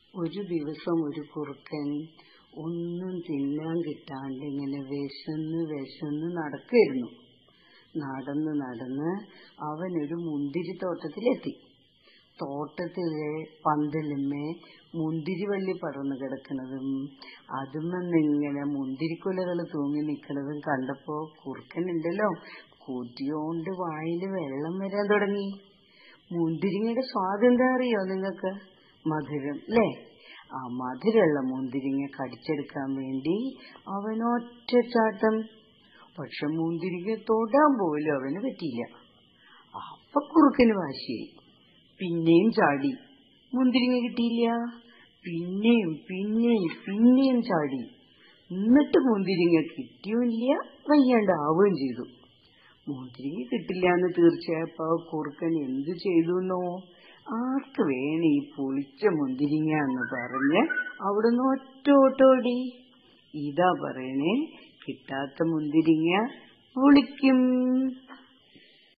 ഒരു ദിവസം ഒരു കുറുക്കൻ ഒന്നും തിന്നാൻ കിട്ടാണ്ട് ഇങ്ങനെ വിശന്ന് വിശന്ന് നടക്കായിരുന്നു നടന്ന് നടന്ന് അവനൊരു മുന്തിരിത്തോട്ടത്തിലെത്തി തോട്ടത്തിലെ പന്തലുമ്മേ മുന്തിരിവള്ളി പടർന്നു കിടക്കുന്നതും അതുമെന്നിങ്ങനെ മുന്തിരിക്കുലകൾ തൂങ്ങി നിൽക്കുന്നതും കണ്ടപ്പോ കുറുക്കനുണ്ടല്ലോ കൊതിയോണ്ട് വായിൽ വെള്ളം വരാൻ തുടങ്ങി മുന്തിരിങ്ങയുടെ സ്വാദം എന്താ അറിയോ നിങ്ങക്ക് മധുരം അല്ലേ ആ മധുരമുള്ള മുന്തിരിങ്ങ കടിച്ചെടുക്കാൻ വേണ്ടി അവൻ ഒറ്റച്ചാട്ടം പക്ഷെ മുന്തിരിങ്ങ തൊടാൻ പോലും അവന് പറ്റിയില്ല അപ്പൊ കുറുക്കന് വാശിയായി പിന്നെയും ചാടി മുന്തിരിങ്ങ കിട്ടിയില്ല പിന്നെയും പിന്നെയും പിന്നെയും ചാടി എന്നിട്ട് മുന്തിരിങ്ങ കിട്ടിയുമില്ല വയ്യാണ്ടാവുകയും ചെയ്തു മുന്തിരിങ്ങ കിട്ടില്ല എന്ന് തീർച്ചയായപ്പോ കുറുക്കൻ എന്തു ചെയ്തു എന്നോ ആർക്ക് വേണം ഈ പൊളിച്ച മുന്തിരിങ്ങ എന്ന് പറഞ്ഞ് അവിടുന്ന് ഒറ്റോട്ടോടി ഇതാ പറയണേ കിട്ടാത്ത മുന്തിരിങ്ങ പൊളിക്കും